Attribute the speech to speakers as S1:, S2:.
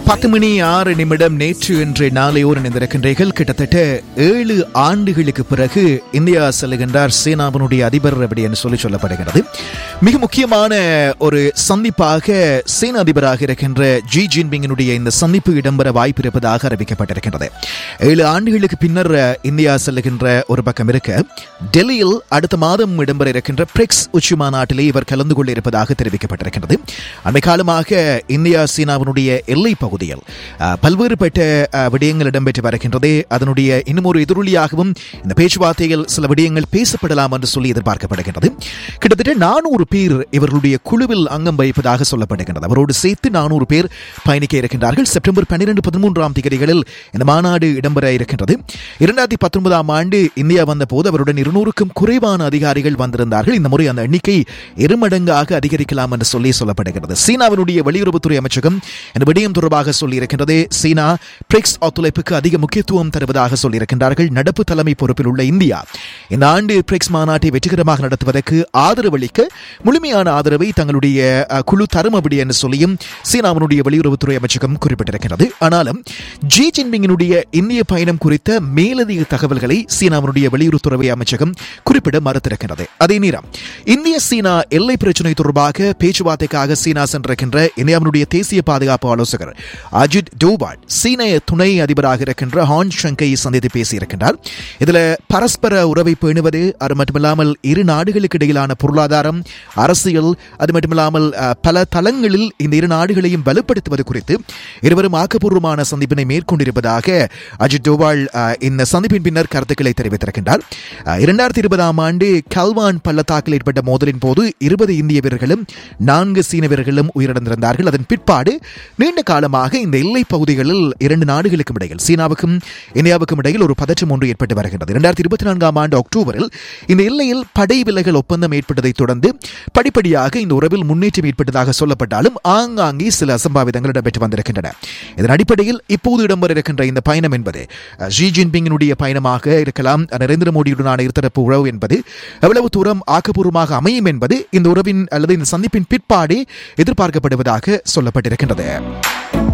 S1: பத்து மணி ஆறு நிமிடம் நேற்று இன்று நாளையோர் இணைந்திருக்கின்றீர்கள் கிட்டத்தட்ட ஏழு ஆண்டுகளுக்கு பிறகு இந்தியா செல்லுகின்றார் சீனாவினுடைய அதிபர் அப்படி என்று சொல்லி சொல்லப்படுகிறது மிக முக்கியமான ஒரு சந்திப்பாக சீன அதிபராக இருக்கின்ற ஜி ஜின்பிங்கினுடைய இந்த சந்திப்பு இடம்பெற வாய்ப்பு இருப்பதாக அறிவிக்கப்பட்டிருக்கின்றது ஏழு ஆண்டுகளுக்கு பின்னர் இந்தியா செல்லுகின்ற ஒரு பக்கம் இருக்க டெல்லியில் அடுத்த மாதம் இடம்பெற இருக்கின்ற பிரிக்ஸ் உச்சி மாநாட்டிலே இவர் கலந்து கொள்ள இருப்பதாக தெரிவிக்கப்பட்டிருக்கிறது அண்மை காலமாக இந்தியா சீனாவினுடைய எல்லை பகுதியில் அஹ், பல்வேறுபட்ட அஹ், விடயங்கள் இடம்பெற்று வருகின்றது அதனுடைய இன்னும் ஒரு எதிரொலியாகவும் இந்த பேச்சுவார்த்தையில் சில விடயங்கள் பேசப்படலாம் என்று சொல்லி எதிர்பார்க்கப்படுகின்றது கிட்டத்தட்ட நானூறு பேர் இவர்களுடைய குழுவில் அங்கம் வகிப்பதாக சொல்லப்படுகின்றது அவரோடு சேர்த்து நானூறு பேர் பயணிக்க இருக்கின்றார்கள் செப்டம்பர் பன்னிரண்டு பதிமூன்றாம் தேதிகளில் இந்த மாநாடு இடம்பெற இருக்கின்றது இரண்டாயிரத்தி பத்தொன்பதாம் ஆண்டு இந்தியா வந்த போது அவருடன் இருநூறுக்கும் குறைவான அதிகாரிகள் வந்திருந்தார்கள் இந்த முறை அந்த எண்ணிக்கை இருமடங்காக அதிகரிக்கலாம் என்று சொல்லி சொல்லப்படுகிறது சீனாவினுடைய வெளியுறவுத்துறை அமைச்சகம் இந்த விடயம் தொடர்பாக சொல்லியிருக்கின்றது சீனா பிரிக்ஸ் ஒத்துழைப்புக்கு அதிக முக்கியத்துவம் தருவதாக சொல்லியிருக்கின்றார்கள் நடப்பு தலைமை பொறுப்பில் உள்ள இந்தியா இந்த ஆண்டு பிரிக்ஸ் மாநாட்டை வெற்றிகரமாக நடத்துவதற்கு ஆதரவு அளிக்க முழுமையான ஆதரவை தங்களுடைய அஹ், குழு தரும் அப்படி என்று சொல்லியும் சீனாவினுடைய வெளியுறவுத்துறை அமைச்சகம் குறிப்பிட்டிருக்கிறது ஆனாலும் ஜி ஜின்பிங்கினுடைய இந்திய பயணம் குறித்த மேலதிக தகவல்களை சீனாவினுடைய வெளியுறவுத்துறை அமைச்சகம் குறிப்பிட மறுத்திருக்கிறது அதே நேரம் இந்திய சீனா எல்லை பிரச்சினை தொடர்பாக பேச்சுவார்த்தைக்காக சீனா சென்றிருக்கின்ற இந்தியாவினுடைய தேசிய பாதுகாப்பு ஆலோசகர் அஜித் டோபாட் சீன துணை அதிபராக இருக்கின்ற ஹான் ஷங்கை சந்தித்து பேசியிருக்கின்றார் இதுல பரஸ்பர உறவை பேணுவது அது மட்டுமில்லாமல் இரு நாடுகளுக்கு இடையிலான பொருளாதாரம் அரசியல் அது மட்டுமில்லாமல் அஹ், பல தளங்களில் இந்த இரு நாடுகளையும் வலுப்படுத்துவது குறித்து இருவரும் ஆக்கப்பூர்வமான சந்திப்பினை மேற்கொண்டிருப்பதாக அஜித் டோவால் அஹ், இந்த சந்திப்பின் பின்னர் கருத்துக்களை தெரிவித்திருக்கின்றார் அஹ், இரண்டாயிரத்தி இருபதாம் ஆண்டு கல்வான் பள்ளத்தாக்கில் ஏற்பட்ட மோதலின் போது இருபது இந்திய வீரர்களும் நான்கு சீன வீரர்களும் உயிரிழந்திருந்தார்கள் அதன் பிற்பாடு நீண்ட காலமாக இந்த எல்லை பகுதிகளில் இரண்டு நாடுகளுக்கும் இடையில் சீனாவுக்கும் இந்தியாவுக்கும் இடையில் ஒரு பதற்றம் ஒன்று ஏற்பட்டு வருகிறது இரண்டாயிரத்தி இருபத்தி நான்காம் ஆண்டு அக்டோபரில் இந்த எல்லையில் படை விலகல் ஒப்பந்தம் ஏற்பட்டதைத் தொடர்ந்து படிப்படியாக இந்த உறவில் முன்னேற்றம் ஏற்பட்டதாக சொல்லப்பட்டாலும் ஆங்காங்கே சில அசம்பாவிதங்கள் இடம்பெற்று வந்திருக்கின்றன இதன் அடிப்படையில் இப்போது இடம்பெற இருக்கின்ற இந்த பயணம் என்பது அஹ், ஷி ஜின்பிங்கினுடைய பயணமாக இருக்கலாம் நரேந்திர மோடியுடனான இருதரப்பு உறவு என்பது எவ்வளவு தூரம் ஆக்கப்பூர்வமாக அமையும் என்பது இந்த உறவின் அல்லது இந்த சந்திப்பின் பிற்பாடே எதிர்பார்க்கப்படுவதாக சொல்லப்பட்டிருக்கின்றது